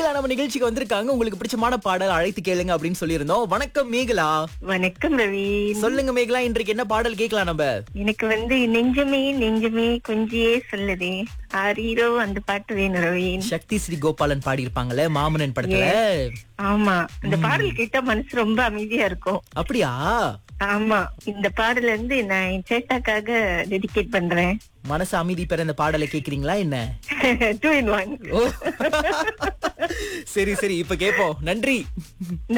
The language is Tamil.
மேகலா நம்ம நிகழ்ச்சிக்கு வந்திருக்காங்க உங்களுக்கு பிடிச்சமான பாடல் அழைத்து கேளுங்க அப்படின்னு சொல்லியிருந்தோம் வணக்கம் மேகலா வணக்கம் ரவீன் சொல்லுங்க மேகலா இன்றைக்கு என்ன பாடல் கேட்கலாம் நம்ம எனக்கு வந்து நெஞ்சமே நெஞ்சமே கொஞ்சியே சொல்லுதே ஆரீரோ அந்த பாட்டு வேணும் ரவீன் சக்தி ஸ்ரீ கோபாலன் பாடியிருப்பாங்கல்ல மாமனன் படத்துல ஆமா இந்த பாடல் கேட்டா மனசு ரொம்ப அமைதியா இருக்கும் அப்படியா ஆமா இந்த பாடல இருந்து நான் என் சேட்டாக்காக டெடிகேட் பண்றேன் மனசு அமைதி பெற இந்த பாடலை கேக்குறீங்களா என்ன டூ இன் ஒன் ஓ சரி சரி இப்ப கேப்போம் நன்றி